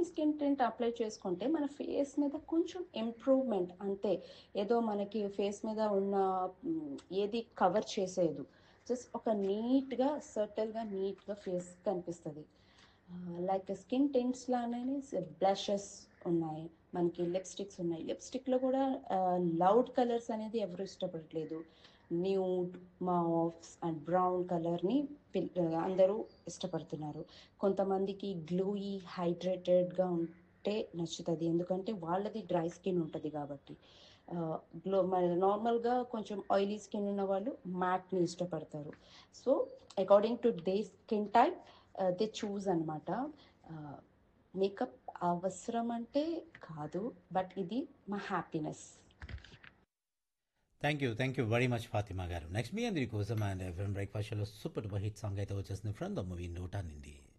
ఈ skin tint apply చేసుకుంటే మన ఫేస్ మీద కొంచెం ఇంప్రూవ్మెంట్ అంతే ఏదో మనకి ఫేస్ మీద ఉన్న మ్, ఏది కవర్ చేసేదు జస్ట్ ఒక నీట్గా సర్టల్గా నీట్గా ఫేస్ కనిపిస్తుంది లైక్ స్కిన్ టింట్స్ లానే బ్లషెస్ ఉన్నాయి మనకి లిప్స్టిక్స్ ఉన్నాయి లిప్స్టిక్లో కూడా లౌడ్ కలర్స్ అనేది ఎవరు ఇష్టపడట్లేదు న్యూడ్ మాఫ్స్ అండ్ బ్రౌన్ కలర్ని అందరూ ఇష్టపడుతున్నారు కొంతమందికి గ్లూయి హైడ్రేటెడ్గా ఉంటే నచ్చుతుంది ఎందుకంటే వాళ్ళది డ్రై స్కిన్ ఉంటుంది కాబట్టి గ్లో మన నార్మల్గా కొంచెం ఆయిలీ స్కిన్ ఉన్న వాళ్ళు మ్యాట్ని ఇష్టపడతారు so according to they skin type they choose అనమాట మేకప్ అవసరం అంటే కాదు బట్ ఇది మా happiness thank you thank you very much Fatima గారు నెక్స్ట్ మీ అందరి కోసం అండ్ ఎఫ్ఎం బ్రేక్ఫాస్ట్ షోలో సూపర్ డూపర్ హిట్ సాంగ్ అయితే వచ్చేసింది ఫ్రమ్ ద మూవీ నోటా నింది